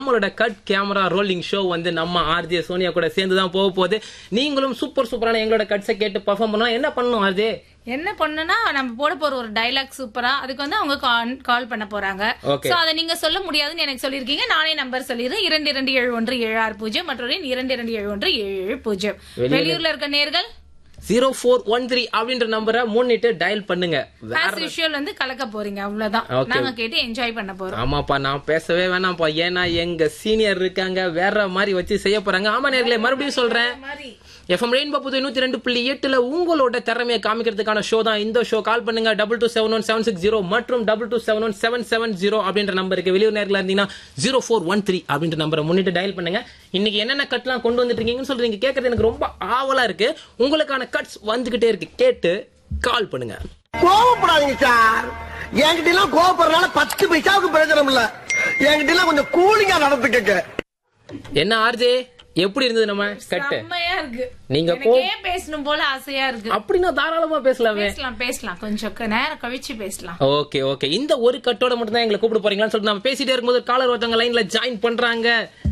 நம்மளோட cut camera rolling show வந்து நம்ம ஆர்ஜே சோனியா கூட சேர்ந்து தான் போக போகுது நீங்களும் சூப்பர் சூப்பரான எங்களோட கட்ஸை கேட்டு பர்ஃபார்ம் பண்ணலாம் என்ன பண்ணணும் ஆர்ஜே என்ன பண்ணுனா நம்ம போட போற ஒரு டைலாக் சூப்பரா அதுக்கு வந்து அவங்க கால் பண்ண போறாங்க Okay. சோ அதை நீங்க சொல்ல முடியாதுன்னு எனக்கு சொல்லிருக்கீங்க நானே நம்பர் சொல்லிடுறேன் இரண்டு இரண்டு ஏழு ஒன்று ஏழு ஆறு பூஜ்ஜியம் மற்றொரு எண் இரண்டு இரண்டு ஏழு ஒன்று ஏழு ஏழு பூஜ்ஜியம் வெளியூர்ல- வெளியூர்ல இருக்க நேர்கள் ஜீரோ ஃபோர் ஒன் த்ரீ அப்படின்ற நம்பரை முன்னிட்டு டயல் பண்ணுங்க ஆஸ் யூஷுவல் வந்து கலக்க போறீங்க அவ்வளவுதான் Okay. நாங்க கேட்டு என்ஜாய் பண்ண போறோம் ஆமாப்பா நான் பேசவே வேணாம்ப்பா ஏன்னா எங்க சீனியர் இருக்காங்க வேற மாதிரி வச்சு செய்ய போறாங்க ஆமா நேர்களே மறுபடியும் சொல்றேன் மாதிரி எஃப்எம் ரெயின்போ புது நூத்தி ரெண்டு புள்ளி எட்டுல உங்களோட திறமையை காமிக்கிறதுக்கான ஷோ தான் இந்த ஷோ கால் பண்ணுங்க double two seven one seven six zero மற்றும் double two seven one seven seven zero அப்படின்ற நம்பருக்கு வெளியூர் நேரில் இருந்தீங்கன்னா ஜீரோ ஃபோர் ஒன் த்ரீ அப்படின்ற நம்பரை முன்னிட்டு டயல் பண்ணுங்க இன்னைக்கு என்னென்ன கட்லாம் கொண்டு வந்துட்டு இருக்கீங்கன்னு சொல்றீங்க கேட்கறது எனக்கு ரொம்ப ஆவலா இருக்கு உங்களுக்கான கட்ஸ் வந்துகிட்டே இருக்கு கேட்டு கால் பண்ணுங்க கோவப்படாதீங்க சார் என்கிட்ட எல்லாம் கோவப்படுறதுனால பத்து பைசாவுக்கு பிரயோஜனம் இல்ல என்கிட்ட எல்லாம் கொஞ்சம் கூலிங்கா நடந்துக்கங்க என்ன ஆர்ஜே எப்படி இருந்தது நம்ம கட்டு செம்மையா இருக்கு நீங்க எனக்கே பேசணும் போல ஆசையா இருக்கு அப்படின்னா தாராளமா பேசலாமே பேசலாம் பேசலாம் கொஞ்சம் க- நேரம் கழிச்சு பேசலாம் ஓகே ஓகே இந்த ஒரு கட்டோட மட்டும் தான் எங்களை கூப்பிட போறீங்களான்னு சொல்லிட்டு நம்ம பேசிட்டே இருக்கும்போது காலர் ஒருத்தவங்க லைன்ல ஜாயின் பண்றாங்க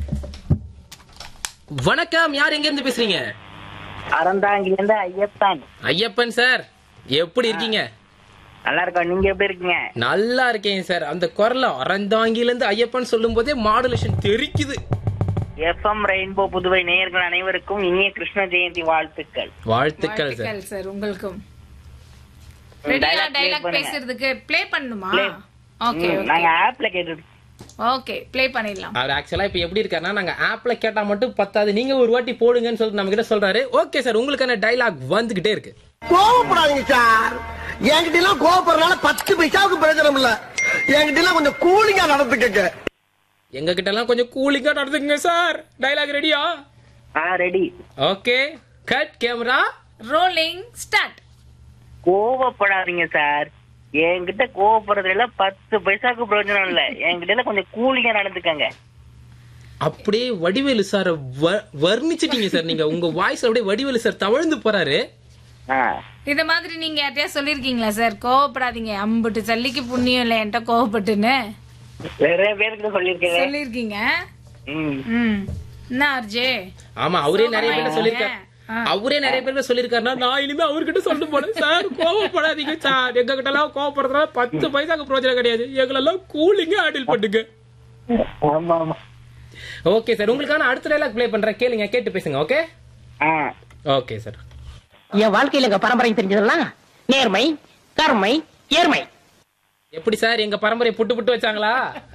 வணக்கம் யார் எங்க இருந்து பேசுறீங்க அறந்தாங்கிலிருந்து ஐயப்பன் ஐயப்பன் சார் எப்படி இருக்கீங்க நல்லா இருக்கோம் நீங்க எப்படி இருக்கீங்க நல்லா இருக்கேன் சார் அந்த குரல அறந்தாங்கில இருந்து ஐயப்பன் சொல்லும் போதே மாடுலேஷன் தெரிக்குது எஃப்எம் ரெயின்போ புதுவை நேயர்கள் அனைவருக்கும் இனிய கிருஷ்ண ஜெயந்தி வாழ்த்துக்கள் வாழ்த்துக்கள் சார் வாழ்த்துக்கள் சார் உங்களுக்கும் ரெடியா dialogue play டைலாக் பண்ணுங்க. பேசுறதுக்கு ப்ளே பண்ணுமா Play. ஓகே ம், நாங்க ஆப்ல கேட்டு ஓகே ப்ளே பண்ணிடலாம் அவர் ஆக்சுவலா இப்ப எப்படி இருக்காருன்னா நாங்க ஆப்ல கேட்டா மட்டும் பத்தாது நீங்க ஒரு வாட்டி போடுங்கன்னு சொல்லிட்டு நம்ம கிட்ட சொல்றாரு ஓகே சார் உங்களுக்கான டைலாக் வந்துகிட்டே இருக்கு கோவப்படாதீங்க சார் என்கிட்ட எல்லாம் கோவப்படுறதுனால பத்து பைசாவுக்கு பிரயோஜனம் இல்ல என்கிட்ட எல்லாம் கொஞ்சம் கூலிங்கா நடந்துக்கங்க எங்க கிட்ட எல்லாம் கொஞ்சம் கூலிங்கா நடந்துக்குங்க சார் டைலாக் ரெடியா ஆ ready okay cut camera rolling start கோவப்படாதீங்க சார் என்கிட்ட கோவப்படுறதுல எல்லாம் பத்து பைசாக்கு பிரயோஜனம் இல்ல என்கிட்ட எல்லாம் கொஞ்சம் கூலிங்கா நடந்துக்கங்க அப்படியே வடிவேலு சார் வர்ணிச்சிட்டீங்க சார் நீங்க உங்க வாய்ஸ் அப்படியே வடிவேலு சார் தவழ்ந்து போறாரு ஆ. இத மாதிரி நீங்க யார்ட்டையா சொல்லிருக்கீங்களா சார் கோவப்படாதீங்க அம்புட்டு சல்லிக்கு புண்ணியம் இல்ல என்கிட்ட கோவப்பட்டுன்னு நிறைய பேருக்கு சொல்லியிருக்கேன் சொல்லிருக்கீங்க ம். ம் என்ன ஆர்ஜே ஆமா அவரே நிறைய பேர் சொல்லிருக்காரு ஆ. அவரே நிறைய பேர் சொல்லிருக்காருன்னா நான் இனிமே அவர்கிட்ட சொல்ல போறேன் சார் கோவப்படாதீங்க சார் எங்க கிட்ட எல்லாம் கோவப்படுறதுனால பத்து பைசாக்கு பிரோஜனம் கிடையாது எங்களெல்லாம் கூலிங்க ஹேண்டில் பண்ணுங்க ஆமா ஆமா ஓகே சார் உங்களுக்கான அடுத்த டைலாக் ப்ளே பண்றேன் கேளுங்க கேட்டு பேசுங்க ஓகே ஆ. ஓகே சார் என் வாழ்க்கையில எங்க பரம்பரை தெரிஞ்சதெல்லாம் நேர்மை கருமை ஏர்மை எப்படி சார் எங்க பரம்பரை புட்டு புட்டு வச்சாங்களா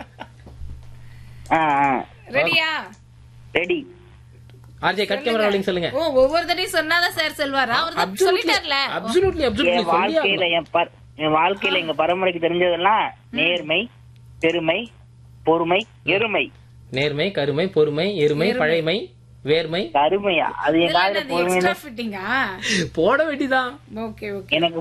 ஆ, ஆ. ரெடியா ready RJ cut camera rolling சொல்லுங்க ஓ ஒவ்வொரு தடையும் சொன்னாதான் சார் சொல்வாரா அவர் தான் சொல்லிட்டார்ல அப்சல்யூட்லி அப்சல்யூட்லி என் வாழ்க்கையில என் பர- என் வாழ்க்கையில எங்க பரம்பரைக்கு தெரிஞ்சதெல்லாம் நேர்மை பெருமை பொறுமை எருமை நேர்மை கருமை பொறுமை எருமை பழைமை வேர்மை கருமையா அது என் காதுல பொறுமை எக்ஸ்ட்ரா ஃபிட்டிங்கா போட வேண்டிதான் ஓகே ஓகே எனக்கு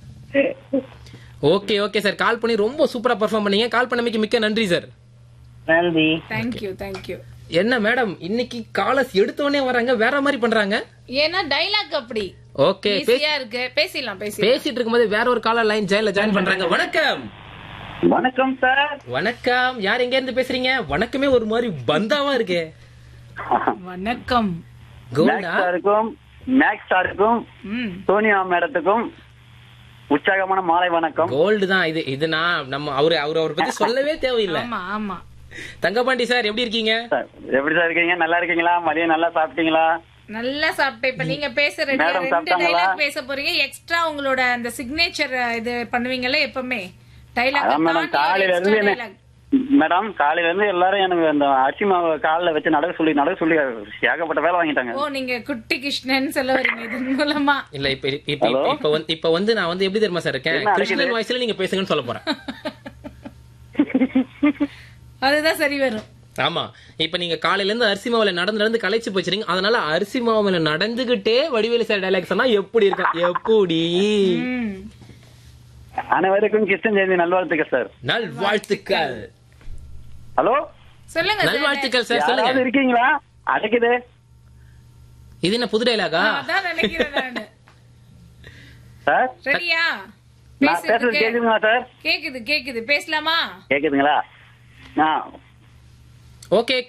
ஓகே ஓகே சார் கால் பண்ணி ரொம்ப சூப்பரா பெர்ஃபார்ம் பண்ணீங்க கால் பண்ணமைக்கு மிக்க நன்றி சார் நன்றி தேங்க்யூ தேங்க்யூ என்ன மேடம் இன்னைக்கு காலஸ் எடுத்தோடனே வராங்க வேற மாதிரி பண்றாங்க ஏன்னா டைலாக் அப்படி ஓகே ஈஸியா இருக்கு பேசிடலாம் பேசிடலாம் பேசிட்டு இருக்கும்போது வேற ஒரு காலர் லைன் ஜாயின்ல ஜாயின் பண்றாங்க வணக்கம் வணக்கம் சார் வணக்கம் யார் எங்க இருந்து பேசுறீங்க வணக்கமே ஒரு மாதிரி பந்தாவா இருக்கே வணக்கம் கோல்டா சாருக்கும் மேக்ஸ் சாருக்கும் ம் சோனியா மேடத்துக்கும் உற்சாகமான மாலை வணக்கம் கோல்டு தான் இது இது நான் நம்ம அவரு அவரு அவரை பத்தி சொல்லவே தேவையில்லை ஆமா ஆமா தங்கபாண்டி சார் எப்படி இருக்கீங்க சார், எப்படி சார் இருக்கீங்க நல்லா இருக்கீங்களா மதியம் நல்லா சாப்பிட்டீங்களா நல்லா சாப்பிட்டேன் இப்ப நீங்க பேச ரெடியா மேடம் ரெண்டு சாப்பிட்டாங்களா? டைலாக் பேச போறீங்க எக்ஸ்ட்ரா உங்களோட அந்த சிக்னேச்சர் இது பண்ணுவீங்கல்ல எப்பவுமே டைலாக் அதான் மேடம் காலையில இருந்து என்ன மேடம் காலையில இருந்து எல்லாரும் எனக்கு அந்த அரிசி மாவு காலில் வச்சு நடக்க சொல்லி நடக்க சொல்லி ஏகப்பட்ட வேலை வாங்கிட்டாங்க ஓ நீங்க குட்டி கிருஷ்ணன் சொல்ல வரீங்க இதன் மூலமா இல்ல இப்ப இப்ப இப்ப- இப்ப வந்து இப்ப வந்து நான் வந்து எப்படி தெரியுமா சார் இருக்கேன் என்ன கிருஷ்ணன் நடக்குது? வாய்ஸ்ல நீங்க பேசுங்கன்னு சொல்ல போறேன் அதுதான் சரி வரும் ஆமா இப்ப நீங்க காலையில இருந்து அரிசி மாவுல நடந்து நடந்து களைச்சு போச்சுறீங்க அதனால அரிசி மாவுல நடந்துகிட்டே வடிவேலு சார் டைலாக் சொன்னா எப்படி இருக்கும் எப்படி ம் அனைவருக்கும் கிருஷ்ணன் ஜெயந்தி நல்வாழ்த்துக்கள் சார் நல் வாழ்த்துக்கள் ஹலோ சொல்லுங்க நல் சார். வாழ்த்துக்கள் சார் யாராவது சொல்லுங்க இருக்கீங்களா அடைக்குது இது என்ன புது டைலாகா அதான் நினைக்கிறேன் நானு சார் ரெடியா நான் பேசுறது பேசுறதுக்கு கேக்குதுங்களா சார் கேக்குது கேக்குது பேசலாமா கேக்குதுங்களா ஆ ஓகே